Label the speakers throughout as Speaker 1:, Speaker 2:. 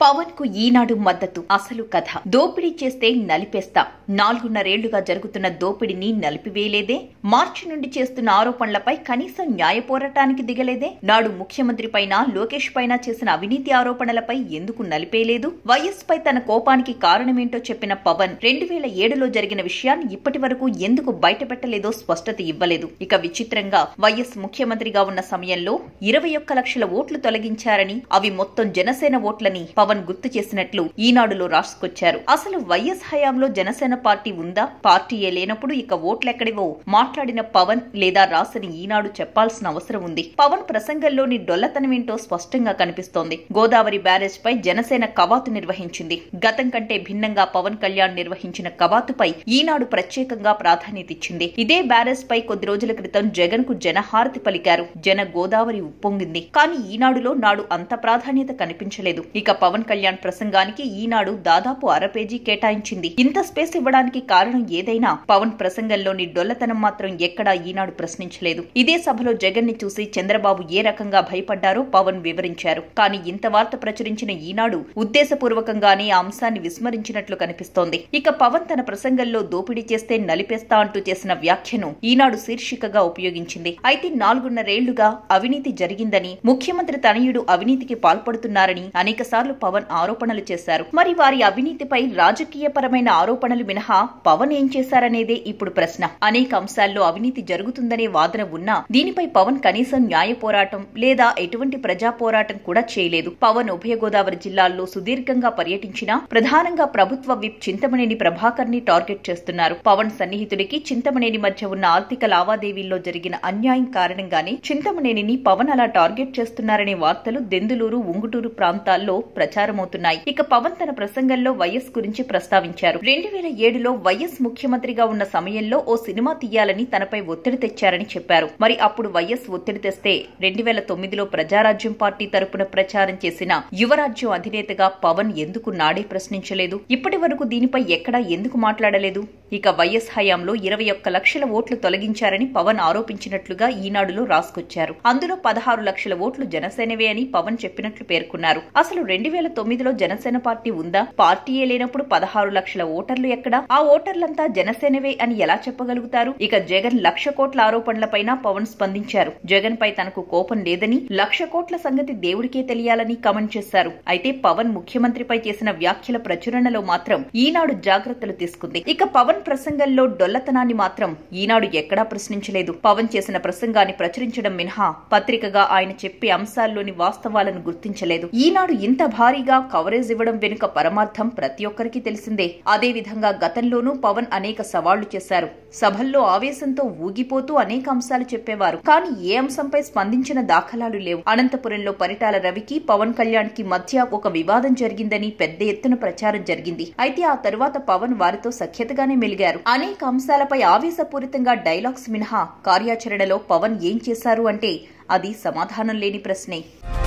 Speaker 1: పవన్ కు ఈనాడు మద్దతు అసలు కథ దోపిడీ చేస్తే నలిపేస్తా నాలుగున్నరేళ్లుగా జరుగుతున్న దోపిడీని నలిపివేయలేదే మార్చి నుండి చేస్తున్న ఆరోపణలపై కనీసం న్యాయ పోరాటానికి దిగలేదే నాడు ముఖ్యమంత్రి పైన లోకేష్ పైన చేసిన అవినీతి ఆరోపణలపై ఎందుకు నలిపేయలేదు వైఎస్ పై తన కోపానికి కారణమేంటో చెప్పిన పవన్ రెండు వేల ఏడులో జరిగిన విషయాన్ని ఇప్పటి వరకు ఎందుకు బయటపెట్టలేదో స్పష్టత ఇవ్వలేదు ఇక విచిత్రంగా వైఎస్ ముఖ్యమంత్రిగా ఉన్న సమయంలో ఇరవై ఒక్క లక్షల ఓట్లు తొలగించారని అవి మొత్తం జనసేన ఓట్లని పవన్ గుర్తు చేసినట్లు ఈనాడులో రాసుకొచ్చారు అసలు వైఎస్ హయాంలో జనసేన పార్టీ ఉందా పార్టీయే లేనప్పుడు ఇక ఓట్లెక్కడివో మాట్లాడిన పవన్ లేదా రాసిన ఈనాడు చెప్పాల్సిన అవసరం ఉంది పవన్ ప్రసంగంలోని డొల్లతనమేంటో స్పష్టంగా కనిపిస్తోంది గోదావరి బ్యారేజ్ పై జనసేన కవాతు నిర్వహించింది గతం కంటే భిన్నంగా పవన్ కళ్యాణ్ నిర్వహించిన కవాతుపై ఈనాడు ప్రత్యేకంగా ప్రాధాన్యతిచ్చింది ఇదే బ్యారేజ్ పై కొద్ది రోజుల క్రితం జగన్ కు జనహారతి పలికారు జన గోదావరి ఉప్పొంగింది కానీ ఈనాడులో నాడు అంత ప్రాధాన్యత కనిపించలేదు ఇక పవన్ కళ్యాణ్ ప్రసంగానికి ఈనాడు దాదాపు అర పేజీ కేటాయించింది ఇంత స్పేస్ ఇవ్వడానికి కారణం ఏదైనా పవన్ ప్రసంగంలోని డొల్లతనం మాత్రం ఎక్కడా ఈనాడు ప్రశ్నించలేదు ఇదే సభలో జగన్ ని చూసి చంద్రబాబు ఏ రకంగా భయపడ్డారో పవన్ వివరించారు కానీ ఇంత వార్త ప్రచురించిన ఈనాడు ఉద్దేశపూర్వకంగానే ఆ అంశాన్ని విస్మరించినట్లు కనిపిస్తోంది ఇక పవన్ తన ప్రసంగంలో దోపిడీ చేస్తే నలిపేస్తా అంటూ చేసిన వ్యాఖ్యను ఈనాడు శీర్షికగా ఉపయోగించింది అయితే నాలుగున్నరేళ్లుగా అవినీతి జరిగిందని ముఖ్యమంత్రి తనయుడు అవినీతికి పాల్పడుతున్నారని అనేకసార్లు పవన్ ఆరోపణలు చేశారు మరి వారి అవినీతిపై రాజకీయపరమైన ఆరోపణలు మినహా పవన్ ఏం చేశారనేదే ఇప్పుడు ప్రశ్న అనేక అంశాల్లో అవినీతి జరుగుతుందనే వాదన ఉన్నా దీనిపై పవన్ కనీసం న్యాయ పోరాటం లేదా ఎటువంటి ప్రజా పోరాటం కూడా చేయలేదు పవన్ ఉభయ గోదావరి జిల్లాల్లో సుదీర్ఘంగా పర్యటించినా ప్రధానంగా ప్రభుత్వ విప్ చింతమనేని ప్రభాకర్ ని టార్గెట్ చేస్తున్నారు పవన్ సన్నిహితుడికి చింతమనేని మధ్య ఉన్న ఆర్థిక లావాదేవీల్లో జరిగిన అన్యాయం కారణంగానే చింతమనేనిని పవన్ అలా టార్గెట్ చేస్తున్నారనే వార్తలు దెందులూరు ఉంగుటూరు ప్రాంతాల్లో ప్రచారమవుతున్నాయి ఇక పవన్ తన ప్రసంగంలో వైఎస్ గురించి ప్రస్తావించారు రెండు వేల ఏడులో వైఎస్ ముఖ్యమంత్రిగా ఉన్న సమయంలో ఓ సినిమా తీయాలని తనపై ఒత్తిడి తెచ్చారని చెప్పారు మరి అప్పుడు వైఎస్ ఒత్తిడి తెస్తే రెండు వేల తొమ్మిదిలో ప్రజారాజ్యం పార్టీ తరపున ప్రచారం చేసిన యువరాజ్యం అధినేతగా పవన్ ఎందుకు నాడే ప్రశ్నించలేదు ఇప్పటి వరకు దీనిపై ఎక్కడా ఎందుకు మాట్లాడలేదు ఇక వైఎస్ హయాంలో ఇరవై ఒక్క లక్షల ఓట్లు తొలగించారని పవన్ ఆరోపించినట్లుగా ఈనాడులో రాసుకొచ్చారు అందులో పదహారు లక్షల ఓట్లు జనసేనవే అని పవన్ చెప్పినట్లు పేర్కొన్నారు అసలు రెండు వేల తొమ్మిదిలో జనసేన పార్టీ ఉందా పార్టీయే లేనప్పుడు పదహారు లక్షల ఓటర్లు ఎక్కడా ఆ ఓటర్లంతా జనసేనవే అని ఎలా చెప్పగలుగుతారు ఇక జగన్ లక్ష కోట్ల ఆరోపణలపైన పవన్ స్పందించారు జగన్ పై తనకు కోపం లేదని లక్ష కోట్ల సంగతి దేవుడికే తెలియాలని కమెంట్ చేశారు అయితే పవన్ ముఖ్యమంత్రిపై చేసిన వ్యాఖ్యల ప్రచురణలో మాత్రం ఈనాడు జాగ్రత్తలు తీసుకుంది ఇక పవన్ ప్రసంగంలో డొల్లతనాన్ని మాత్రం ఈనాడు ఎక్కడా ప్రశ్నించలేదు పవన్ చేసిన ప్రసంగాన్ని ప్రచురించడం మినహా పత్రికగా ఆయన చెప్పే అంశాల్లోని వాస్తవాలను గుర్తించలేదు ఈనాడు ఇంత భారీగా కవరేజ్ ఇవ్వడం వెనుక పరమార్థం ప్రతి ఒక్కరికి తెలిసిందే అదే విధంగా గతంలోనూ పవన్ అనేక సవాళ్లు చేశారు సభల్లో ఆవేశంతో ఊగిపోతూ అనేక అంశాలు చెప్పేవారు కానీ ఏ అంశంపై స్పందించిన దాఖలాలు లేవు అనంతపురంలో పరిటాల రవికి పవన్ కళ్యాణ్ కి మధ్య ఒక వివాదం జరిగిందని పెద్ద ఎత్తున ప్రచారం జరిగింది అయితే ఆ తరువాత పవన్ వారితో సఖ్యతగానే మెలిగారు అనేక అంశాలపై ఆవేశపూరితంగా డైలాగ్స్ మినహా కార్యాచరణలో పవన్ ఏం చేశారు అంటే అది సమాధానం లేని ప్రశ్నే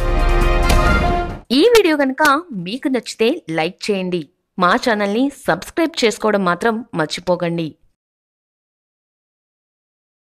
Speaker 2: ఈ వీడియో కనుక మీకు నచ్చితే లైక్ చేయండి మా ఛానల్ని సబ్స్క్రైబ్ చేసుకోవడం మాత్రం మర్చిపోకండి